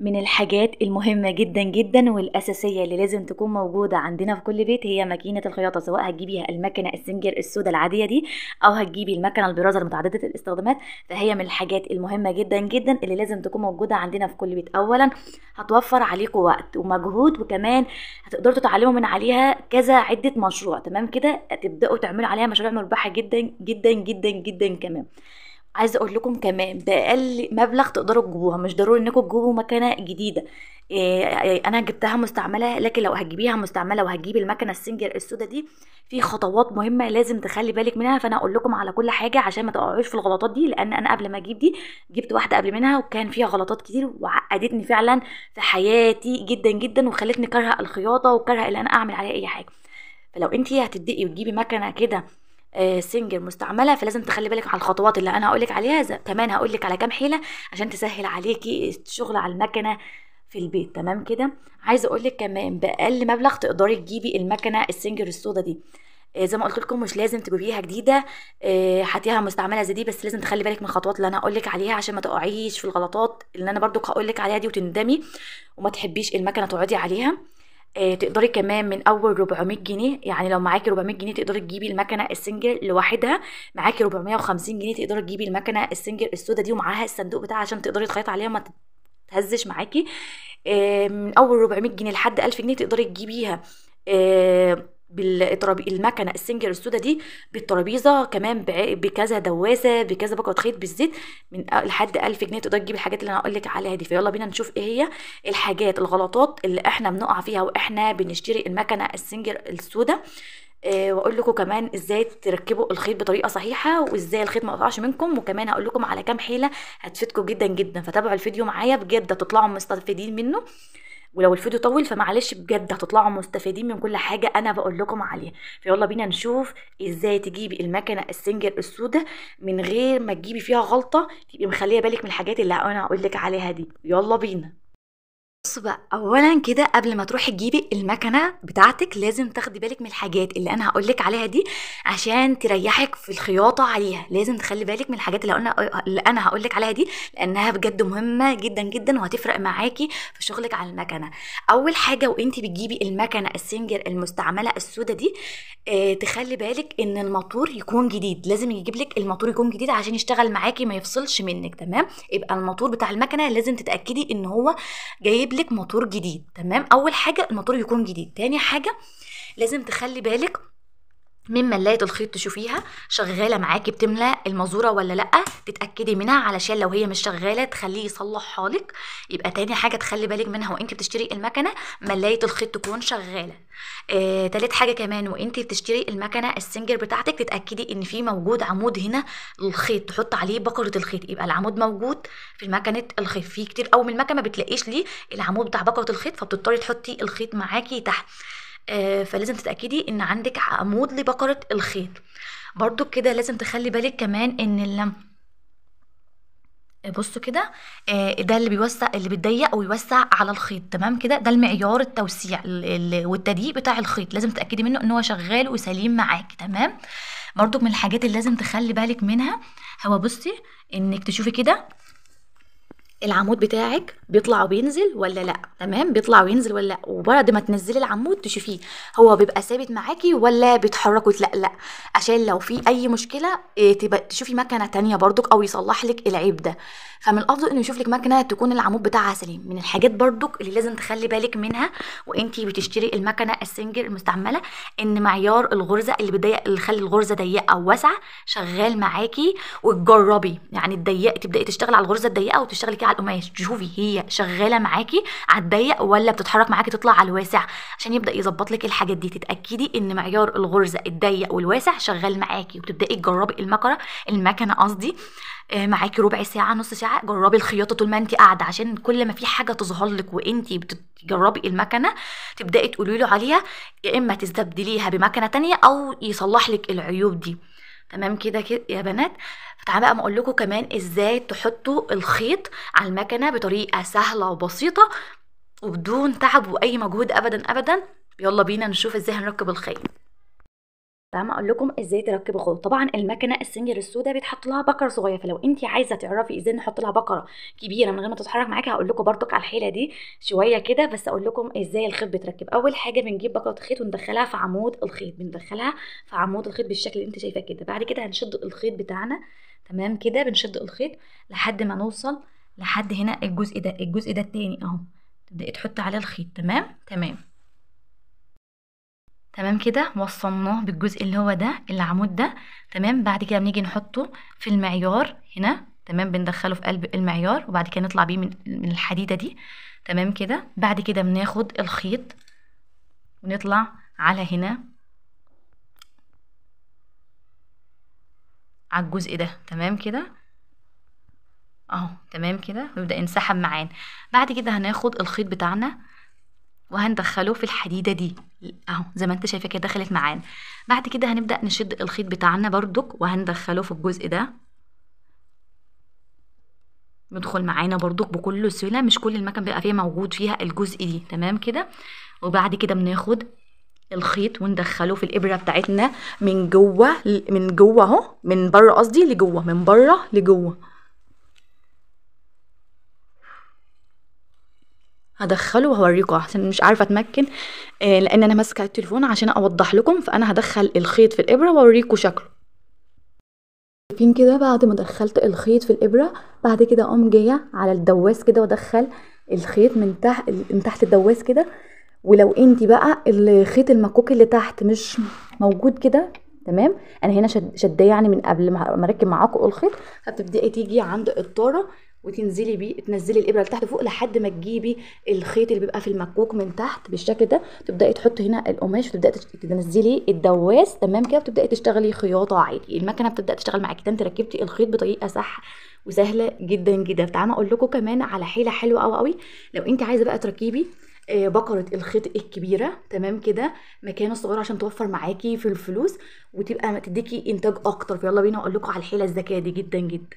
من الحاجات المهمة جدا جدا والأساسية اللي لازم تكون موجودة عندنا في كل بيت هي ماكينة الخياطة سواء هتجيبيها المكنة السنجر السوداء العادية دي أو هتجيبي المكنة البرازة المتعددة الاستخدامات فهي من الحاجات المهمة جدا جدا اللي لازم تكون موجودة عندنا في كل بيت أولا هتوفر عليكم وقت ومجهود وكمان هتقدروا تتعلموا من عليها كذا عدة مشروع تمام كده تبدأوا تعملوا عليها مشاريع مربحة جدا جدا جدا جدا كمان عايزه اقول لكم كمان باقل مبلغ تقدروا تجيبوها مش ضروري انكم تجيبوا مكنه جديده إيه انا جبتها مستعمله لكن لو هتجيبيها مستعمله وهتجيبي المكنه السنجر السودا دي في خطوات مهمه لازم تخلي بالك منها فانا اقول لكم على كل حاجه عشان ما تقعوش في الغلطات دي لان انا قبل ما اجيب دي جبت واحده قبل منها وكان فيها غلطات كتير وعقدتني فعلا في حياتي جدا جدا وخلتني كارهه الخياطه وكارهه ان انا اعمل عليها اي حاجه فلو انت هتبدئي وتجيبي مكنه كده آه، سنجر مستعمله فلازم تخلي بالك على الخطوات اللي انا هقولك عليها زي- كمان هقولك على كام حيله عشان تسهل عليكي الشغل على المكنه في البيت تمام كده عايزه اقولك كمان باقل مبلغ تقدري تجيبي المكنه السنجر السودا دي آه، زي ما قلت لكم مش لازم تجيبيها جديده آه، هاتيها مستعمله زي دي بس لازم تخلي بالك من الخطوات اللي انا هقولك عليها عشان ما تقعيش في الغلطات اللي انا برضو هقولك عليها دي وتندمي وما تحبيش المكنه تقعدي عليها آه، تقدري كمان من اول 400 جنيه يعني لو معاكي 400 جنيه تقدري تجيبي المكنه السنجل لوحدها معاكي 450 جنيه تقدري تجيبي المكنه السنجل السودا دي ومعاها الصندوق بتاعها عشان تقدري تخيطي عليها ما تهزش معاكي آه، من اول 400 جنيه لحد 1000 جنيه تقدري تجيبيها آه، بالترابي المكنه السنجر السودا دي بالترابيزه كمان بع- بكذا دواسه بكذا بكره خيط بالزيت من أ- لحد 1000 جنيه تقدري تجيبي الحاجات اللي انا هقول لك عليها دي فيلا بينا نشوف ايه هي الحاجات الغلطات اللي احنا بنقع فيها واحنا بنشتري المكنه السنجر السودا آه، واقول لكم كمان ازاي تركبوا الخيط بطريقه صحيحه وازاي الخيط ما يقطعش منكم وكمان هقول لكم على كام حيله هتفيدكم جدا جدا فتابعوا الفيديو معايا بجد هتطلعوا مستفيدين منه ولو الفيديو طول فمعلش بجد هتطلعوا مستفيدين من كل حاجه انا بقول لكم عليها فيلا بينا نشوف ازاي تجيبي المكنه السنجر السودا من غير ما تجيبي فيها غلطه تبقي مخليه بالك من الحاجات اللي انا هقول لك عليها دي يلا بينا بصوا بقى اولا كده قبل ما تروحي تجيبي المكنه بتاعتك لازم تاخدي بالك من الحاجات اللي انا هقولك عليها دي عشان تريحك في الخياطه عليها لازم تخلي بالك من الحاجات اللي انا اللي انا هقولك عليها دي لانها بجد مهمه جدا جدا وهتفرق معاكي في شغلك على المكنه اول حاجه وانت بتجيبي المكنه السنجر المستعمله السودا دي آه تخلي بالك ان الموتور يكون جديد لازم يجيب لك الموتور يكون جديد عشان يشتغل معاكي ما يفصلش منك تمام يبقى الموتور بتاع المكنه لازم تتاكدي ان هو جايب لك موتور جديد تمام اول حاجه الموتور يكون جديد تاني حاجه لازم تخلي بالك من ملاية الخيط تشوفيها شغالة معاكي بتملى المزورة ولا لأ تتأكدي منها علشان لو هي مش شغالة تخليه يصلحها لك يبقى تاني حاجة تخلي بالك منها وانت بتشتري المكنة ملاية الخيط تكون شغالة آه، تالت حاجة كمان وانت بتشتري المكنة السنجر بتاعتك تتأكدي ان في موجود عمود هنا للخيط تحط عليه بكرة الخيط يبقى العمود موجود في مكنة الخيط في كتير قوي من المكنة ما بتلاقيش ليه العمود بتاع بكرة الخيط فبتضطري تحطي الخيط معاكي تحت آه، فلازم تتأكدي ان عندك عمود لبقرة الخيط برضو كده لازم تخلي بالك كمان ان اللم بصوا كده آه، ده اللي بيوسع اللي بيضيق ويوسع على الخيط تمام كده ده المعيار التوسيع ال- ال- والتضييق بتاع الخيط لازم تتاكدي منه ان هو شغال وسليم معاكي تمام برضو من الحاجات اللي لازم تخلي بالك منها هو بصي انك تشوفي كده العمود بتاعك بيطلع وبينزل ولا لا تمام بيطلع وينزل ولا لا وبعد ما تنزلي العمود تشوفيه هو بيبقى ثابت معاكي ولا بيتحرك وتلقلق عشان لو في اي مشكله إيه، تبقى تشوفي مكنه تانية برضك او يصلح لك العيب ده فمن الافضل انه يشوف لك مكنه تكون العمود بتاعها سليم من الحاجات برضك اللي لازم تخلي بالك منها وانتي بتشتري المكنه السنجر المستعمله ان معيار الغرزه اللي بيضيق اللي يخلي الغرزه ضيقه او واسعه شغال معاكي وتجربي يعني تضيقي تبداي تشتغلي على الغرزه الضيقه وتشتغلي كده على القماش تشوفي هي شغاله معاكي على الضيق ولا بتتحرك معاكي تطلع على الواسع عشان يبدا يظبط لك الحاجات دي تتاكدي ان معيار الغرزه الضيق والواسع شغال معاكي وتبداي تجربي المكنه المكنه قصدي آه، معاكي ربع ساعه نص ساعه جربي الخياطه طول ما انت قاعده عشان كل ما في حاجه تظهر لك وانت بتجربي المكنه تبداي تقولي له عليها يا اما تستبدليها بمكنه تانية او يصلح لك العيوب دي تمام كده كده يا بنات فتعالى بقى اقول لكم كمان ازاي تحطوا الخيط على المكنه بطريقه سهله وبسيطه وبدون تعب واي مجهود ابدا ابدا يلا بينا نشوف ازاي هنركب الخيط تمام اقول لكم ازاي تركبوا خيط طبعا المكنه السنجر السوداء بيتحط لها بكره صغيره فلو انت عايزه تعرفي ازاي نحط لها بكره كبيره من غير ما تتحرك معاكي هقول لكم برضك على الحيله دي شويه كده بس اقول لكم ازاي الخيط بيتركب اول حاجه بنجيب بكره خيط وندخلها في عمود الخيط بندخلها في عمود الخيط بالشكل اللي انت شايفاه كده بعد كده هنشد الخيط بتاعنا تمام كده بنشد الخيط لحد ما نوصل لحد هنا الجزء ده الجزء ده التاني اهو تبداي تحطي عليه الخيط تمام تمام تمام كده وصلناه بالجزء اللي هو ده العمود ده تمام بعد كده بنيجي نحطه في المعيار هنا تمام بندخله في قلب المعيار وبعد كده نطلع بيه من من الحديده دي تمام كده بعد كده بناخد الخيط ونطلع على هنا على الجزء ده تمام كده اهو تمام كده ويبدا ينسحب معانا بعد كده هناخد الخيط بتاعنا وهندخله في الحديدة دي اهو زي ما انت شايفة كده دخلت معانا بعد كده هنبدأ نشد الخيط بتاعنا بردك وهندخله في الجزء ده يدخل معانا بردك بكل سهولة مش كل المكان بيبقى فيه موجود فيها الجزء دي تمام كده وبعد كده بناخد الخيط وندخله في الابره بتاعتنا من جوه من جوه اهو من بره قصدي لجوه من بره لجوه هدخله وهوريكم عشان مش عارفه اتمكن آه لان انا ماسكه التليفون عشان اوضح لكم فانا هدخل الخيط في الابره واوريكم شكله شايفين كده بعد ما دخلت الخيط في الابره بعد كده اقوم جايه على الدواس كده وادخل الخيط من تحت من تحت الدواس كده ولو انت بقى الخيط المكوك اللي تحت مش موجود كده تمام انا هنا شد شداه يعني من قبل ما اركب معاكم الخيط فبتبداي تيجي عند الطاره وتنزلي بيه تنزلي الابره لتحت فوق لحد ما تجيبي الخيط اللي بيبقى في المكوك من تحت بالشكل ده تبداي تحطي هنا القماش وتبداي تنزلي الدواس تمام كده وتبداي تشتغلي خياطه عادي المكنه بتبدا تشتغل معاكي انت ركبتي الخيط بطريقه صح وسهله جدا جدا تعالوا اقول لكم كمان على حيله حلوه قوي قوي لو انت عايزه بقى تركبي بكرة الخيط الكبيرة تمام كده مكانه صغير عشان توفر معاكي في الفلوس وتبقى تديكي انتاج اكتر فيلا بينا اقول لكم على الحيلة الذكية دي جدا جدا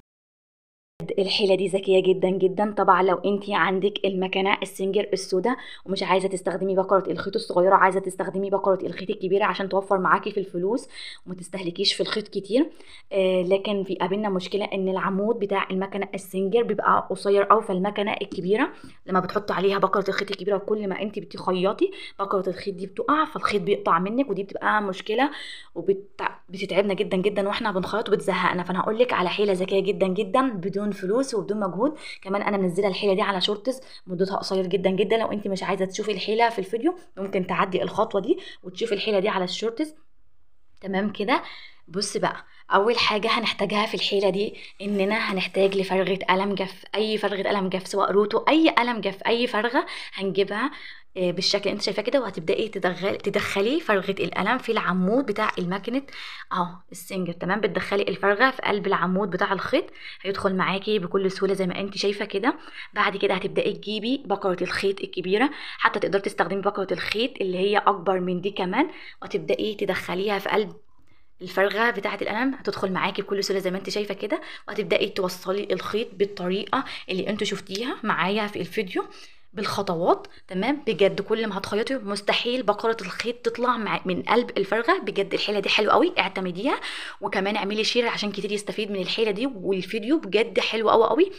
الحيله دي ذكيه جدا جدا طبعا لو انت عندك المكنه السنجر السوداء ومش عايزه تستخدمي بكره الخيط الصغيره عايزه تستخدمي بكره الخيط الكبيره عشان توفر معاكي في الفلوس وما تستهلكيش في الخيط كتير آه لكن في قابلنا مشكله ان العمود بتاع المكنه السنجر بيبقى قصير قوي فالمكنه الكبيره لما بتحطي عليها بكره الخيط الكبيره كل ما انت بتخيطي بكره الخيط دي بتقع فالخيط بيقطع منك ودي بتبقى مشكله وبتتعبنا جدا جدا واحنا بنخيط وبتزهقنا فانا هقول لك على حيله ذكيه جدا جدا بدون فلوس وبدون مجهود كمان انا منزله الحيله دي على شورتس مدتها قصير جدا جدا لو انت مش عايزه تشوفي الحيله في الفيديو ممكن تعدي الخطوه دي وتشوفي الحيله دي على الشورتس تمام كده بص بقى اول حاجه هنحتاجها في الحيله دي اننا هنحتاج لفرغه قلم جاف اي فرغه قلم جاف سواء روتو اي قلم جاف اي فرغه هنجيبها بالشكل اللي انت شايفاه كده وهتبداي تدخلي تدخلي فرغه القلم في العمود بتاع الماكينه اهو السنجر تمام بتدخلي الفرغه في قلب العمود بتاع الخيط هيدخل معاكي بكل سهوله زي ما انت شايفه كده بعد كده هتبداي تجيبي بكره الخيط الكبيره حتى تقدري تستخدمي بكره الخيط اللي هي اكبر من دي كمان وتبداي تدخليها في قلب الفرغه بتاعه القلم هتدخل معاكي بكل سهوله زي ما انت شايفه كده وهتبداي توصلي الخيط بالطريقه اللي انتوا شفتيها معايا في الفيديو بالخطوات تمام بجد كل ما هتخيطي مستحيل بقره الخيط تطلع مع من قلب الفرغه بجد الحيله دي حلوه قوي اعتمديها وكمان اعملي شير عشان كتير يستفيد من الحيله دي والفيديو بجد حلو قوي قوي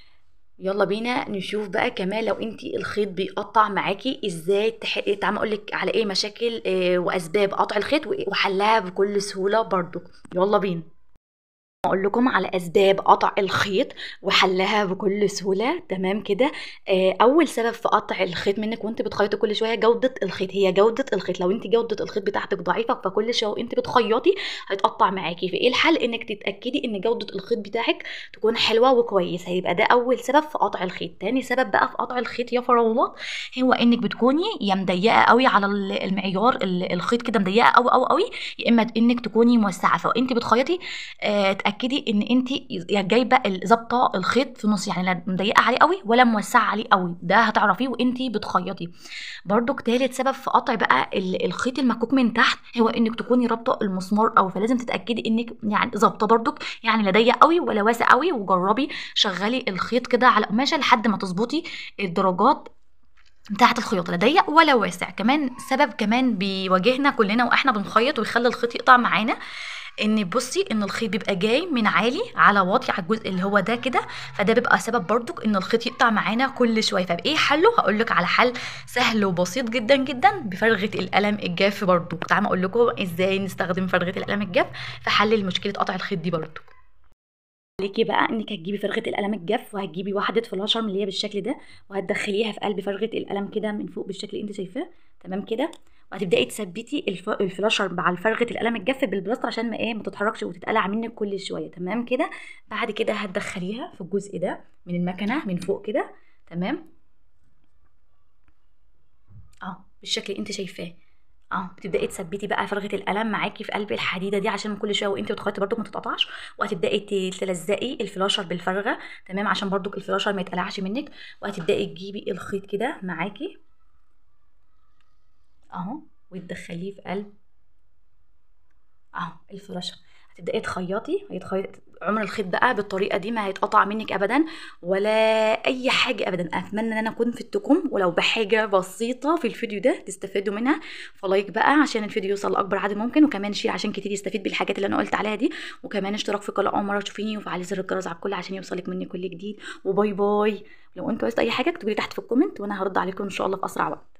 يلا بينا نشوف بقى كمان لو انت الخيط بيقطع معاكي ازاي تح... تعالى اقول لك على ايه مشاكل اه واسباب قطع الخيط وحلها بكل سهوله برضو يلا بينا اقول لكم على اسباب قطع الخيط وحلها بكل سهوله تمام كده اول سبب في قطع الخيط منك وانت بتخيطي كل شويه جوده الخيط هي جوده الخيط لو انت جوده الخيط بتاعتك ضعيفه فكل شويه وانت بتخيطي هيتقطع معاكي فايه الحل انك تتاكدي ان جوده الخيط بتاعك تكون حلوه وكويسه يبقى ده اول سبب في قطع الخيط تاني سبب بقى في قطع الخيط يا فراولات هو انك بتكوني يا مضيقه قوي على المعيار الخيط كده مضيقه قوي قوي قوي يا اما انك تكوني موسعه فانت بتخيطي اه تاكدي ان انت جايبه ظابطه الخيط في النص يعني لا مضيقه عليه قوي ولا موسعه عليه قوي ده هتعرفيه وانت بتخيطي برضو تالت سبب في قطع بقى الخيط المكوك من تحت هو انك تكوني رابطه المسمار قوي فلازم تتاكدي انك يعني ظابطه برضك يعني لا ضيق قوي ولا واسع قوي وجربي شغلي الخيط كده على قماشه لحد ما تظبطي الدرجات بتاعه الخياطه لا ضيق ولا واسع كمان سبب كمان بيواجهنا كلنا واحنا بنخيط ويخلي الخيط يقطع معانا ان بصي ان الخيط بيبقى جاي من عالي على واطي على الجزء اللي هو ده كده فده بيبقى سبب برضك ان الخيط يقطع معانا كل شويه فايه حله هقول لك على حل سهل وبسيط جدا جدا بفرغه القلم الجاف برضك تعالى اقول لكم ازاي نستخدم فرغه القلم الجاف في حل مشكله قطع الخيط دي برضك عليكي بقى انك هتجيبي فرغه القلم الجاف وهتجيبي واحده فلاشر اللي هي بالشكل ده وهتدخليها في قلب فرغه القلم كده من فوق بالشكل اللي انت شايفاه تمام كده وهتبداي تثبتي الف... الفلاشر مع فرغه القلم الجاف بالبلاستر عشان ما ايه ما تتحركش وتتقلع منك كل شويه تمام كده بعد كده هتدخليها في الجزء ده من المكنه من فوق كده تمام اه بالشكل اللي انت شايفاه اه بتبداي تثبتي بقى فرغه القلم معاكي في قلب الحديده دي عشان كل شويه وانت بتخيطي برضو ما تتقطعش وهتبداي تلزقي الفلاشر بالفرغه تمام عشان برضو الفلاشر ما يتقلعش منك وهتبداي تجيبي الخيط كده معاكي اهو وتدخليه في قلب اهو الفراشة هتبداي تخيطي هيتخيط عمر الخيط بقى بالطريقه دي ما هيتقطع منك ابدا ولا اي حاجه ابدا اتمنى ان انا اكون فدتكم ولو بحاجه بسيطه في الفيديو ده تستفادوا منها فلايك بقى عشان الفيديو يوصل لاكبر عدد ممكن وكمان شير عشان كتير يستفيد بالحاجات اللي انا قلت عليها دي وكمان اشتراك في القناه اول مره تشوفيني وفعلي زر الجرس على الكل عشان يوصلك مني كل جديد وباي باي لو انتوا عايزين اي حاجه اكتبوا لي تحت في الكومنت وانا هرد عليكم ان شاء الله في اسرع وقت